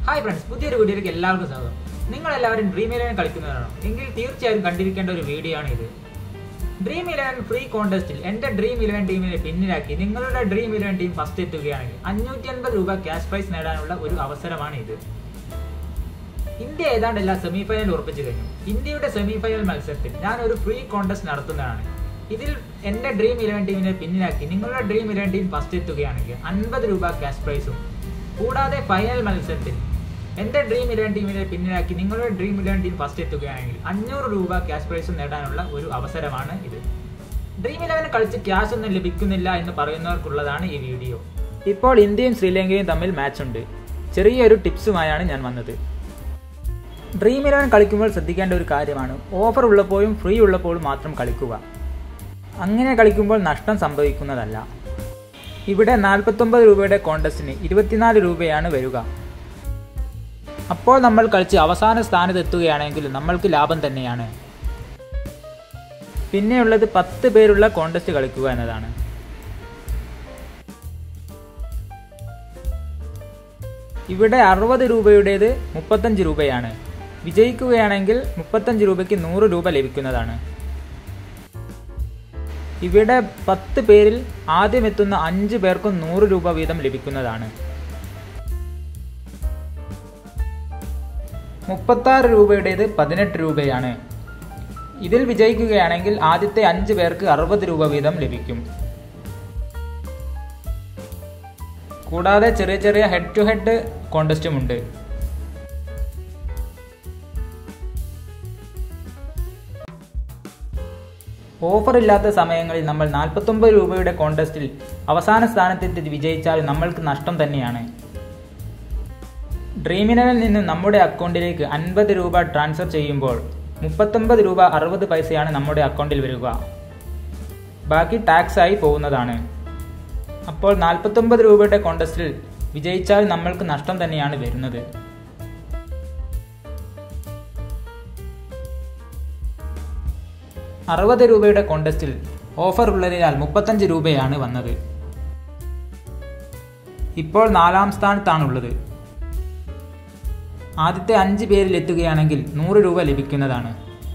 hi friends പുതിയൊരു വീഡിയോയിലേക്ക് എല്ലാവർക്കും സ്വാഗതം നിങ്ങൾ എല്ലാവരും ഡ്രീം ഇലവൻ കളിക്കുന്നവരാണോ എങ്കിൽ തീർച്ചയായും കണ്ടിരിക്കേണ്ട ഒരു വീഡിയോ ആണ് ഇത് ഡ്രീം ഇലവൻ ഫ്രീ കോൺടെസ്റ്റിൽ എന്റെ ഡ്രീം ഇലവൻ ടീമിനെ പിന്നിലാക്കി നിങ്ങളുടെ ഡ്രീം ഇലവൻ ടീം ഫസ്റ്റ് എത്തുകയാണെങ്കിൽ അഞ്ഞൂറ്റി അൻപത് രൂപ ക്യാഷ് പ്രൈസ് നേടാനുള്ള ഒരു അവസരമാണ് ഇത് ഇന്ത്യ ഏതാണ്ട് എല്ലാ സെമി ഫൈനൽ ഉറപ്പിച്ചു കഴിഞ്ഞു ഇന്ത്യയുടെ സെമി ഫൈനൽ മത്സരത്തിൽ ഞാൻ ഒരു ഫ്രീ കോൺടെസ്റ്റ് നടത്തുന്നതാണ് ഇതിൽ എന്റെ ഡ്രീം ഇലവൻ ടീമിനെ പിന്നിലാക്കി നിങ്ങളുടെ ഡ്രീം ഇലവൻ ടീം ഫസ്റ്റ് എത്തുകയാണെങ്കിൽ അൻപത് രൂപ ക്യാഷ് പ്രൈസും കൂടാതെ ഫൈനൽ മത്സരത്തിൽ എന്റെ ഡ്രീം ഇലവൻ ടീമിനെ പിന്നിലാക്കി നിങ്ങളുടെ ഡ്രീം ഇലവൻ ടീം ഫസ്റ്റ് എത്തുകയാണെങ്കിൽ അഞ്ഞൂറ് രൂപ ക്യാഷ് പ്രൈസും നേടാനുള്ള ഒരു അവസരമാണ് ഇത് ഡ്രീം ഇലവൻ കളിച്ച് ക്യാഷ് ഒന്നും ലഭിക്കുന്നില്ല എന്ന് പറയുന്നവർക്കുള്ളതാണ് ഈ വീഡിയോ ഇപ്പോൾ ഇന്ത്യയും ശ്രീലങ്കയും തമ്മിൽ മാച്ച് ഉണ്ട് ചെറിയൊരു ടിപ്സുമായാണ് ഞാൻ വന്നത് ഡ്രീം ഇലവൻ കളിക്കുമ്പോൾ ശ്രദ്ധിക്കേണ്ട ഒരു കാര്യമാണ് ഓഫർ ഉള്ളപ്പോഴും ഫ്രീ ഉള്ളപ്പോഴും മാത്രം കളിക്കുക അങ്ങനെ കളിക്കുമ്പോൾ നഷ്ടം സംഭവിക്കുന്നതല്ല ഇവിടെ നാൽപ്പത്തൊമ്പത് രൂപയുടെ കോൺടെസ്റ്റിന് ഇരുപത്തിനാല് രൂപയാണ് വരിക അപ്പോൾ നമ്മൾ കളിച്ച് അവസാന സ്ഥാനത്തെത്തുകയാണെങ്കിൽ നമ്മൾക്ക് ലാഭം തന്നെയാണ് പിന്നെയുള്ളത് പത്ത് പേരുള്ള കോൺടെസ്റ്റ് കളിക്കുക എന്നതാണ് ഇവിടെ അറുപത് രൂപയുടേത് മുപ്പത്തഞ്ച് രൂപയാണ് വിജയിക്കുകയാണെങ്കിൽ മുപ്പത്തഞ്ച് രൂപയ്ക്ക് നൂറ് രൂപ ലഭിക്കുന്നതാണ് ഇവിടെ പത്ത് പേരിൽ ആദ്യം എത്തുന്ന അഞ്ച് പേർക്കും നൂറ് രൂപ വീതം ലഭിക്കുന്നതാണ് മുപ്പത്താറ് രൂപയുടേത് പതിനെട്ട് രൂപയാണ് ഇതിൽ വിജയിക്കുകയാണെങ്കിൽ ആദ്യത്തെ അഞ്ച് പേർക്ക് അറുപത് രൂപ വീതം ലഭിക്കും കൂടാതെ ചെറിയ ചെറിയ ഹെഡ് ടു ഹെഡ് കോണ്ടസ്റ്റും ഉണ്ട് ഓഫർ ഇല്ലാത്ത സമയങ്ങളിൽ നമ്മൾ നാൽപ്പത്തൊമ്പത് രൂപയുടെ കോണ്ടസ്റ്റിൽ അവസാന സ്ഥാനത്തെത്തി വിജയിച്ചാൽ നമ്മൾക്ക് നഷ്ടം തന്നെയാണ് ഡ്രീമിനലിൽ നിന്ന് നമ്മുടെ അക്കൗണ്ടിലേക്ക് അൻപത് രൂപ ട്രാൻസ്ഫർ ചെയ്യുമ്പോൾ മുപ്പത്തൊമ്പത് രൂപ അറുപത് പൈസയാണ് നമ്മുടെ അക്കൗണ്ടിൽ വരിക ബാക്കി ടാക്സ് ആയി പോകുന്നതാണ് അപ്പോൾ നാൽപ്പത്തൊമ്പത് രൂപയുടെ കോണ്ടസ്റ്റിൽ വിജയിച്ചാൽ നമ്മൾക്ക് നഷ്ടം തന്നെയാണ് വരുന്നത് അറുപത് രൂപയുടെ കോണ്ടസ്റ്റിൽ ഓഫർ ഉള്ളതിനാൽ മുപ്പത്തഞ്ച് രൂപയാണ് വന്നത് ഇപ്പോൾ നാലാം സ്ഥാനത്താണുള്ളത് ആദ്യത്തെ അഞ്ച് പേരിൽ എത്തുകയാണെങ്കിൽ നൂറ് രൂപ ലഭിക്കുന്നതാണ്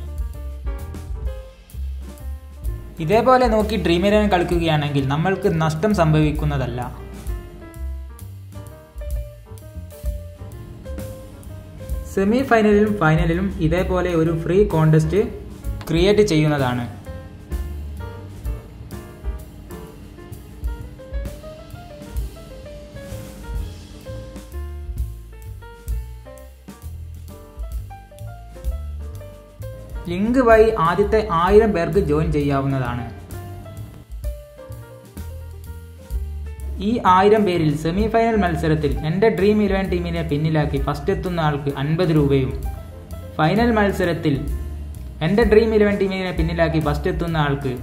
ഇതേപോലെ നോക്കി ഡ്രീം ഇലവൻ കളിക്കുകയാണെങ്കിൽ നമ്മൾക്ക് നഷ്ടം സംഭവിക്കുന്നതല്ല സെമി ഫൈനലിലും ഫൈനലിലും ഇതേപോലെ ഒരു ഫ്രീ കോണ്ടസ്റ്റ് ക്രിയേറ്റ് ചെയ്യുന്നതാണ് ലിങ്ക് വഴി ആദ്യത്തെ ആയിരം പേർക്ക് ജോയിൻ ചെയ്യാവുന്നതാണ് ഈ ആയിരം പേരിൽ സെമി ഫൈനൽ മത്സരത്തിൽ എൻ്റെ ഡ്രീം ഇലവൻ ടീമിനെ പിന്നിലാക്കി ഫസ്റ്റ് എത്തുന്ന ആൾക്ക് അൻപത് രൂപയും ഫൈനൽ മത്സരത്തിൽ എൻ്റെ ഡ്രീം ഇലവൻ ടീമിനെ പിന്നിലാക്കി ഫസ്റ്റ് എത്തുന്ന ആൾക്ക്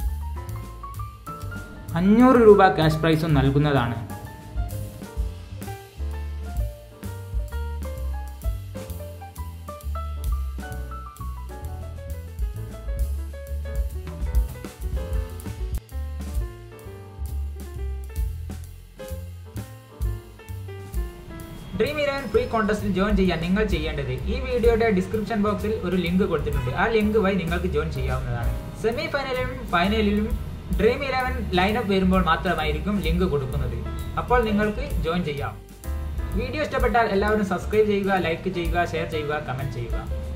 അഞ്ഞൂറ് രൂപ ക്യാഷ് പ്രൈസും നൽകുന്നതാണ് ഡ്രീം ഇലവൻ ഫ്രീ കോൺടെസ്റ്റിൽ ജോയിൻ ചെയ്യാൻ നിങ്ങൾ ചെയ്യേണ്ടത് ഈ വീഡിയോയുടെ ഡിസ്ക്രിപ്ഷൻ ബോക്സിൽ ഒരു ലിങ്ക് കൊടുത്തിട്ടുണ്ട് ആ ലിങ്ക് വഴി നിങ്ങൾക്ക് ജോയിൻ ചെയ്യാവുന്നതാണ് സെമി ഫൈനലിലും ഫൈനലിലും ഡ്രീം ഇലവൻ ലൈനപ്പ് വരുമ്പോൾ മാത്രമായിരിക്കും ലിങ്ക് കൊടുക്കുന്നത് അപ്പോൾ നിങ്ങൾക്ക് ജോയിൻ ചെയ്യാം വീഡിയോ ഇഷ്ടപ്പെട്ടാൽ എല്ലാവരും സബ്സ്ക്രൈബ് ചെയ്യുക ലൈക്ക് ചെയ്യുക ഷെയർ ചെയ്യുക കമന്റ് ചെയ്യുക